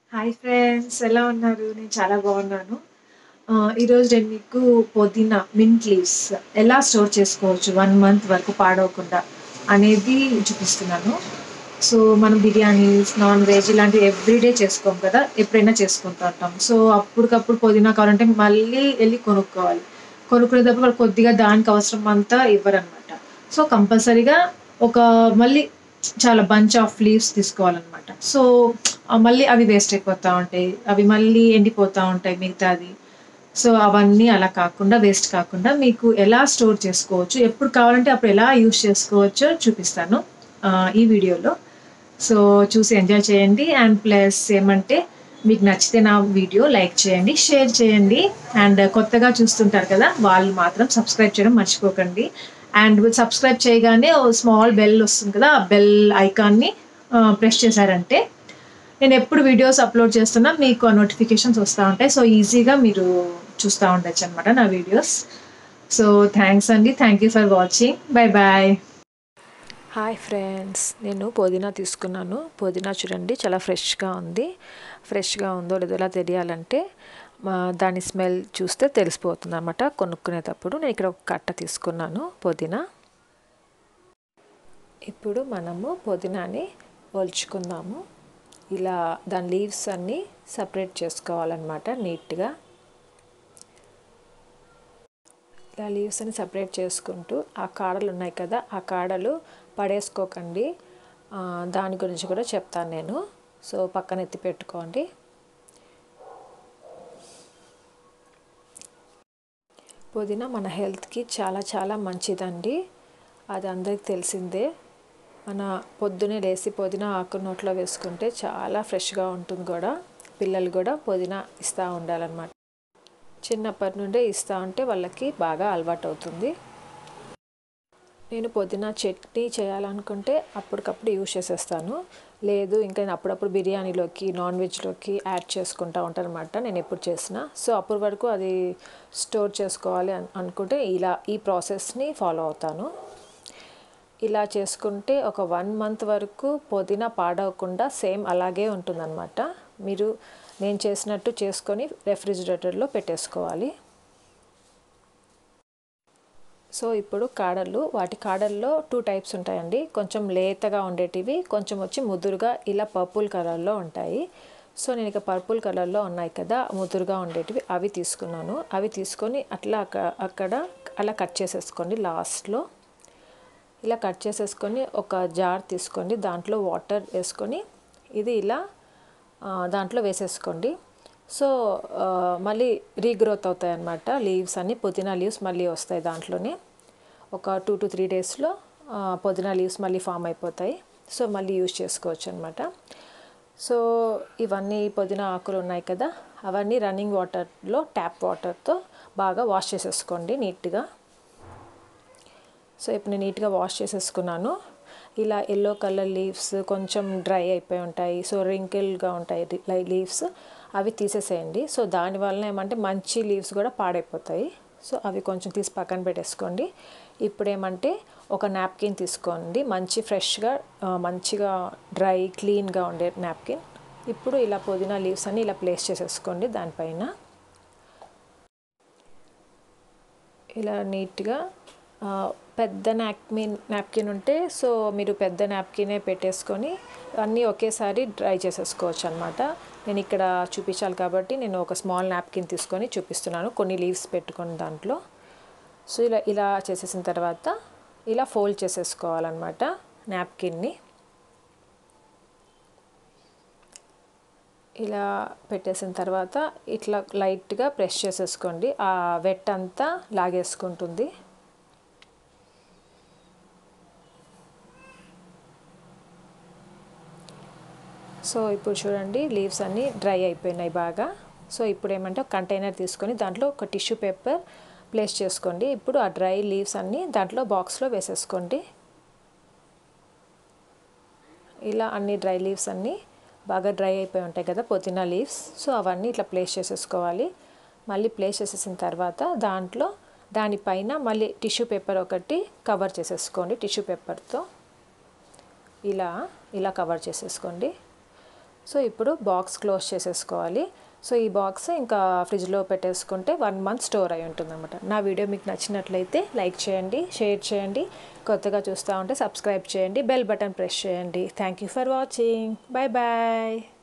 hi friends ఎలా ఉన్నారు నేను చాలా బాగున్నాను ఆ, ఈరోజు నేను మీకు పుదీనా మింట్ లీవ్స్ ఎలా స్టోర్ చేసుకోవచ్చు వన్ మంత్ వరకు పాడవకుండా అనేది చూపిస్తున్నాను సో మనం బిర్యానీస్ నాన్ వెజ్ ఇలాంటివి ఎవ్రీడే చేసుకోం కదా ఎప్పుడైనా చేసుకుంటూ ఉంటాం సో అప్పటికప్పుడు పుదీనా కావాలంటే మళ్ళీ వెళ్ళి కొనుక్కోవాలి కొనుక్కునేటప్పుడు వాళ్ళు కొద్దిగా దానికి అవసరం అంతా ఇవ్వరనమాట సో కంపల్సరీగా ఒక మళ్ళీ చాలా బంచ్ ఆఫ్ లీవ్స్ తీసుకోవాలన్నమాట సో ఆ మళ్ళీ అవి వేస్ట్ అయిపోతూ ఉంటాయి అవి మళ్ళీ ఎండిపోతూ ఉంటాయి మిగతాది సో అవన్నీ అలా కాకుండా వేస్ట్ కాకుండా మీకు ఎలా స్టోర్ చేసుకోవచ్చు ఎప్పుడు కావాలంటే అప్పుడు ఎలా యూస్ చేసుకోవచ్చో చూపిస్తాను ఆ, ఈ వీడియోలో సో చూసి ఎంజాయ్ చేయండి అండ్ ప్లస్ ఏమంటే మీకు నచ్చితే నా వీడియో లైక్ చేయండి షేర్ చేయండి అండ్ కొత్తగా చూస్తుంటారు కదా వాళ్ళు మాత్రం సబ్స్క్రైబ్ చేయడం మర్చిపోకండి అండ్ సబ్స్క్రైబ్ చేయగానే ఓ స్మాల్ బెల్ వస్తుంది కదా ఆ బెల్ ఐకాన్ని ప్రెస్ చేశారంటే నేను ఎప్పుడు వీడియోస్ అప్లోడ్ చేస్తున్నా మీకు ఆ నోటిఫికేషన్స్ వస్తూ ఉంటాయి సో ఈజీగా మీరు చూస్తూ ఉండొచ్చు అనమాట నా వీడియోస్ సో థ్యాంక్స్ అండి thank you for watching bye bye hi friends నేను పుదీనా తీసుకున్నాను పుదీనా చూడండి చాలా ఫ్రెష్గా ఉంది ఫ్రెష్గా ఉందో లేదో ఎలా తెలియాలంటే మా దాని స్మెల్ చూస్తే తెలిసిపోతుంది అనమాట కొనుక్కునేటప్పుడు నేను ఇక్కడ ఒక కట్ట తీసుకున్నాను పుదీనా ఇప్పుడు మనము పుదీనాని ఒలుచుకుందాము ఇలా దాని లీవ్స్ అన్నీ సపరేట్ చేసుకోవాలన్నమాట నీట్గా ఇలా లీవ్స్ అని సపరేట్ చేసుకుంటూ ఆ కాడలు ఉన్నాయి కదా ఆ కాడలు పడేసుకోకండి ఆ, దాని గురించి కూడా చెప్తాను నేను సో పక్కన ఎత్తి పెట్టుకోండి పుదీనా మన హెల్త్కి చాలా చాలా మంచిదండి అది అందరికి తెలిసిందే మన పొద్దునే లేసి పుదీనా ఆకు నోట్లో వేసుకుంటే చాలా ఫ్రెష్గా ఉంటుంది కూడా పిల్లలు కూడా పుదీనా ఇస్తూ ఉండాలన్నమాట చిన్నప్పటి నుండే ఇస్తూ ఉంటే వాళ్ళకి బాగా అలవాటు అవుతుంది నేను పుదీనా చట్నీ చేయాలనుకుంటే అప్పటికప్పుడు యూజ్ చేసేస్తాను లేదు ఇంకా నేను అప్పుడప్పుడు బిర్యానీలోకి నాన్ వెజ్లోకి యాడ్ చేసుకుంటూ ఉంటాను అనమాట నేను ఎప్పుడు చేసినా సో అప్పటి వరకు అది స్టోర్ చేసుకోవాలి అన్- అనుకుంటే ఇలా ఈ ప్రాసెస్ని ఫాలో అవుతాను ఇలా చేసుకుంటే ఒక వన్ మంత్ వరకు పుదీనా పాడవకుండా సేమ్ అలాగే ఉంటుందన్నమాట మీరు నేను చేసినట్టు చేసుకొని రెఫ్రిజిరేటర్లో పెట్టేసుకోవాలి సో ఇప్పుడు కాడలు వాటి కాడల్లో టూ టైప్స్ ఉంటాయండి కొంచెం లేతగా ఉండేటివి కొంచెం వచ్చి ముదురుగా ఇలా పర్పుల్ కలర్లో ఉంటాయి సో నేను ఇక పర్పుల్ కలర్లో ఉన్నాయి కదా ముదురుగా ఉండేటివి అవి తీసుకున్నాను అవి తీసుకొని అట్లా అక్క- అక్కడ అలా కట్ చేసేసుకోండి లాస్ట్లో ఇలా కట్ చేసేసుకొని ఒక జార్ తీసుకోండి దాంట్లో వాటర్ వేసుకొని ఇది ఇలా ఆ, దాంట్లో వేసేసుకోండి సో ఆ, మళ్ళీ రీగ్రోత్ అవుతాయి అన్నమాట లీవ్స్ అన్ని పుదీనా లీవ్స్ మళ్ళీ వస్తాయి దాంట్లోనే ఒక టూ టు త్రీ డేస్లో పుదీనా లీవ్స్ మళ్ళీ ఫామ్ అయిపోతాయి సో మళ్ళీ యూజ్ చేసుకోవచ్చు అనమాట సో ఇవన్నీ పుదీనా ఆకులు ఉన్నాయి కదా అవన్నీ రన్నింగ్ వాటర్లో ట్యాప్ వాటర్తో బాగా వాష్ చేసేసుకోండి నీట్గా సో ఇప్పుడు నేను నీట్గా వాష్ చేసేసుకున్నాను ఇలా ఎల్లో కలర్ లీవ్స్ కొంచెం డ్రై అయిపోయి ఉంటాయి సో రింకిల్గా ఉంటాయి లీవ్స్ అవి తీసేసేయండి సో దానివల్ల ఏమంటే మంచి లీవ్స్ కూడా పాడైపోతాయి సో అవి కొంచెం తీసి పక్కన పెట్టేసుకోండి ఇప్పుడు ఏమంటే ఒక నాప్కిన్ తీసుకోండి మంచి ఫ్రెష్గా ఆ, మంచిగా డ్రై క్లీన్గా ఉండే నాప్కిన్ ఇప్పుడు ఇలా పుదీనా లీవ్స్ అన్ని ఇలా ప్లేస్ చేసేసుకోండి దానిపైన ఇలా నీట్గా ఆ, పెద్ద నాప్కిన్ నాప్కిన్ ఉంటే సో మీరు పెద్ద నాప్కినే పెట్టేసుకొని అన్నీ ఒకేసారి డ్రై చేసేసుకోవచ్చు అనమాట నేను ఇక్కడ చూపించాలి కాబట్టి నేను ఒక స్మాల్ నాప్కిన్ తీసుకొని చూపిస్తున్నాను కొన్ని లీవ్స్ పెట్టుకొని దాంట్లో సో ఇలా ఇలా చేసేసిన తర్వాత ఇలా ఫోల్డ్ చేసేసుకోవాలన్నమాట నాప్కిన్ని ఇలా పెట్టేసిన తర్వాత ఇట్లా లైట్గా ప్రెస్ చేసేసుకోండి ఆ వెట్ అంతా లాగేసుకుంటుంది సో ఇప్పుడు చూడండి లీవ్స్ అన్నీ డ్రై అయిపోయినాయి బాగా సో ఇప్పుడు ఏమంటే ఒక కంటైనర్ తీసుకొని దాంట్లో ఒక టిష్యూ పేపర్ ప్లేస్ చేసుకోండి ఇప్పుడు ఆ డ్రై లీవ్స్ అన్నీ దాంట్లో బాక్స్లో వేసేసుకోండి ఇలా అన్ని డ్రై లీవ్స్ అన్నీ బాగా డ్రై అయిపోయి ఉంటాయి కదా పుదీనా లీవ్స్ సో అవన్నీ ఇట్లా ప్లేస్ చేసేసుకోవాలి మళ్ళీ ప్లేస్ చేసేసిన తర్వాత దాంట్లో దానిపైన మళ్ళీ టిష్యూ పేపర్ ఒకటి కవర్ చేసేసుకోండి టిష్యూ పేపర్తో ఇలా ఇలా కవర్ చేసేసుకోండి సో ఇప్పుడు బాక్స్ క్లోజ్ చేసేసుకోవాలి సో ఈ బాక్స్ ఇంకా ఫ్రిడ్జ్లో పెట్టేసుకుంటే వన్ మంత్ స్టోర్ అయి ఉంటుంది అనమాట నా వీడియో మీకు నచ్చినట్లయితే లైక్ చేయండి షేర్ చేయండి కొత్తగా చూస్తూ ఉంటే సబ్స్క్రైబ్ చేయండి బెల్ బటన్ ప్రెస్ చేయండి thank you for watching bye bye